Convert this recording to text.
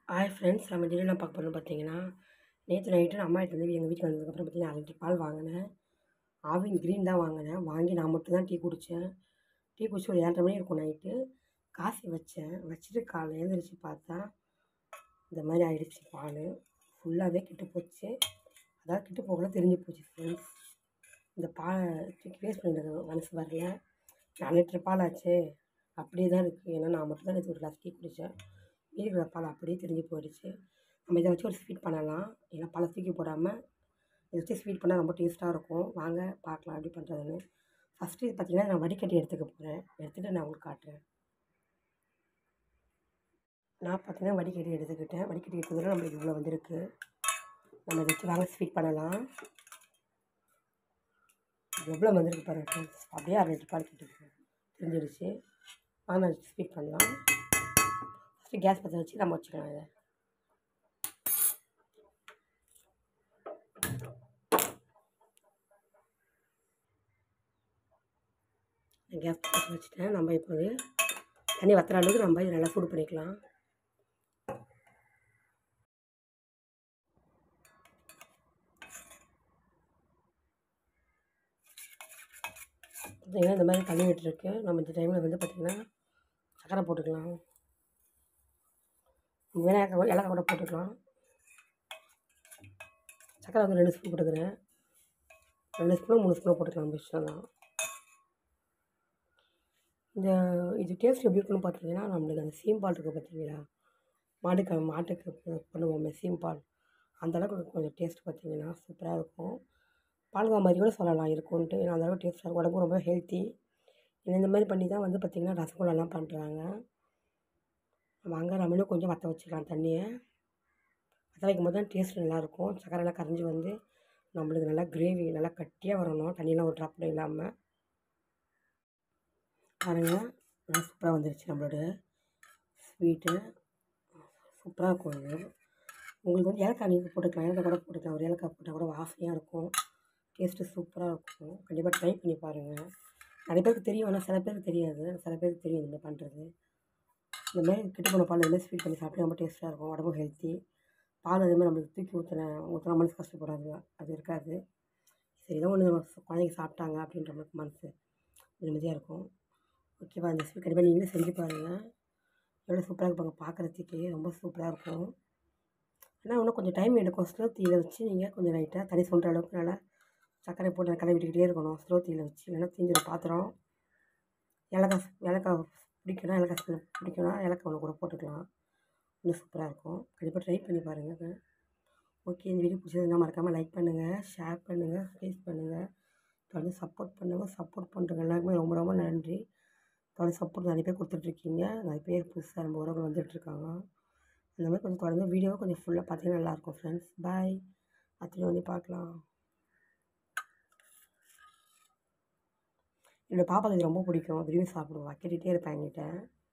hi friends நம்ம இதில் என்ன பார்க்க போகிறோம்னு பார்த்தீங்கன்னா நேற்று நைட்டு நான் அம்மா வீட்டில் வந்து எங்கள் வீட்டுக்கு வந்ததுக்கப்புறம் பார்த்தீங்கன்னா அரை லிட்டர் பால் வாங்கினேன் ஆவின் க்ரீன் தான் வாங்கினேன் வாங்கி நான் மட்டும் தான் டீ குடித்தேன் டீ குடிச்சு ஒரு ஏழரை மணி இருக்கும் நைட்டு காசி வச்சேன் வச்சுட்டு காலைல எழுந்திரிச்சு பார்த்தா இந்த மாதிரி ஆயிடுச்சு பால் ஃபுல்லாகவே கெட்டு போச்சு அதாவது கெட்டு போகல தெரிஞ்சு போச்சு ஃப்ரெண்ட்ஸ் இந்த பாலை தூக்கி வேஸ்ட் பண்ணிட்டு மனசு வரல நாலு லிட்டர் பால் ஆச்சு அப்படியே தான் இருக்குது ஏன்னா நான் மட்டும் தான் நேற்று ஒரு கிளாஸ் டீ குடித்தேன் மீதி இருக்கிற பால் அப்படியே தெரிஞ்சு போயிடுச்சு நம்ம இதை வச்சு ஒரு ஸ்வீட் பண்ணலாம் ஏன்னா பழம் தூக்கி போடாமல் இதை வச்சு ஸ்வீட் பண்ணால் ரொம்ப டேஸ்ட்டாக இருக்கும் வாங்க பார்க்கலாம் எப்படி பண்ணுறதுன்னு ஃபஸ்ட்டு பார்த்தீங்கன்னா நான் வடிகட்டி எடுத்துக்க போகிறேன் எடுத்துகிட்டு நான் உங்களுக்கு காட்டுறேன் நான் பார்த்தீங்கன்னா வடிகட்டி எடுத்துக்கிட்டேன் வடிகட்டி எடுத்ததில் நம்மளுக்கு இவ்வளோ வந்திருக்கு நம்ம இதை வச்சு வாங்க ஸ்வீட் பண்ணலாம் எவ்வளோ வந்திருக்கு பாருங்க ஃப்ரெண்ட்ஸ் அப்படியே அரை லிட்டர் பால் கிட்ட தெரிஞ்சிடுச்சு வாங்க ஸ்வீட் பண்ணலாம் ஃபஸ்ட்டு கேஸ் பற்ற வச்சு நம்ம வச்சுக்கலாம் இதை கேஸ் பற்ற வச்சுட்டேன் நம்ம இப்போ வந்து தண்ணி வத்துற அளவுக்கு நம்ம இதை நல்லா சூடு பண்ணிக்கலாம் பார்த்திங்கன்னா இந்த மாதிரி தண்ணி விட்டுருக்கு நம்ம இந்த டைமில் வந்து பார்த்திங்கன்னா சக்கரை போட்டுக்கலாம் வேணா ஏலக்காய் ஏலக்காய் கூட போட்டுக்கலாம் சக்கரை வந்து ரெண்டு ஸ்பூன் போட்டுக்கிறேன் ரெண்டு ஸ்பூனோ மூணு ஸ்பூனோ போட்டுக்கலாம் நம்ம இஷ்டம் தான் இந்த இது டேஸ்ட் எப்படி இருக்குன்னு பார்த்தீங்கன்னா நம்மளுக்கு அந்த சீம்பால் இருக்குது பார்த்தீங்களா மாட்டுக்கு மாட்டுக்கு பண்ணுவோமே சீம்பால் அந்தளவுக்கு கொஞ்சம் டேஸ்ட் பார்த்தீங்கன்னா சூப்பராக இருக்கும் பால்கா மாதிரி கூட சொல்லலாம் இருக்கும்ன்ட்டு ஏன்னா அந்தளவுக்கு டேஸ்ட்டாக இருக்கும் உடம்பு ரொம்ப ஹெல்த்தி இந்த மாதிரி பண்ணி தான் வந்து பார்த்திங்கன்னா ரசகுல்லாலாம் பண்ணுறாங்க வாங்க நம்மளும் கொஞ்சம் வற்ற வச்சுக்கலாம் தண்ணியை வற்ற வைக்கும் போது தான் டேஸ்ட் நல்லாயிருக்கும் சக்கரைலாம் கரைஞ்சி வந்து நம்மளுக்கு நல்லா கிரேவி நல்லா கட்டியாக வரணும் தண்ணியெலாம் ஒரு ட்ராப் இல்லாமல் பாருங்கள் நல்லா சூப்பராக வந்துருச்சு நம்மளோட ஸ்வீட்டு சூப்பராக இருக்கும் இது உங்களுக்கு வந்து ஏலக்காய் நீங்கள் போட்டுக்கலாம் ஏலக்காய் கூட போட்டுக்கலாம் ஒரு ஏலக்காய் போட்டால் கூட வாசனையாக இருக்கும் டேஸ்ட்டு சூப்பராக இருக்கும் கண்டிப்பாக ட்ரை பண்ணி பாருங்கள் நிறைய பேருக்கு தெரியும் ஆனால் சில பேருக்கு தெரியாது சில பேருக்கு தெரியும் இந்த மாதிரி பண்ணுறது இந்த மாதிரி கெட்டு போன பால் இந்த ஸ்வீட் பண்ணி சாப்பிட்டு ரொம்ப டேஸ்ட்டாக இருக்கும் உடம்பு ஹெல்த்தி பால் அதே மாதிரி நம்மளுக்கு தூக்கி ஊற்றின ஊற்றின மனசு கஷ்டப்படாது அது இருக்காது சரி ஏதோ ஒன்று குழந்தைங்க சாப்பிட்டாங்க அப்படின்ற மாதிரி மனசு நிம்மதியாக இருக்கும் ஓகேவா இந்த ஸ்வீட் கண்டிப்பாக நீங்களே செஞ்சு பாருங்கள் எவ்வளோ சூப்பராக இருப்பாங்க பார்க்குறதுக்கே ரொம்ப சூப்பராக இருக்கும் ஆனால் இன்னும் கொஞ்சம் டைம் எடுக்கும் ஸ்லோ தீயில் வச்சு நீங்கள் கொஞ்சம் லைட்டாக தண்ணி சொல்கிற அளவுக்கு நல்லா சர்க்கரை போட்டு கலை விட்டுக்கிட்டே இருக்கணும் ஸ்லோ தீயில் வச்சு இல்லைன்னா தீஞ்சிடும் பாத்திரம் ஏலக்காய் ஏலக்காய் பிடிக்கணும் ஏலக்காய் ஸ்மெல் பிடிக்கணும் ஏலக்காய் ஒன்று கூட போட்டுக்கலாம் இன்னும் சூப்பராக இருக்கும் கண்டிப்பாக ட்ரை பண்ணி பாருங்கள் ஓகே இந்த வீடியோ பிடிச்சதுன்னா மறக்காமல் லைக் பண்ணுங்கள் ஷேர் பண்ணுங்கள் சப்ஸ்கிரைப் பண்ணுங்கள் தொடர்ந்து சப்போர்ட் பண்ணுங்கள் சப்போர்ட் பண்ணுறவங்க எல்லாருக்குமே ரொம்ப ரொம்ப நன்றி தொடர்ந்து சப்போர்ட் நிறைய பேர் கொடுத்துட்ருக்கீங்க நிறைய பேர் புதுசாக நம்ம உறவுகள் வந்துட்டுருக்காங்க அந்த மாதிரி கொஞ்சம் தொடர்ந்து வீடியோவை கொஞ்சம் ஃபுல்லாக பார்த்தீங்கன்னா நல்லாயிருக்கும் ஃப்ரெண்ட்ஸ் பாய் அத்தனை வந்து பார்க்கலாம் என்னோடய பாப்பாவுக்கு இது ரொம்ப பிடிக்கும் விரும்பி சாப்பிடுவா கேட்டுகிட்டே இருப்பேன் என்கிட்ட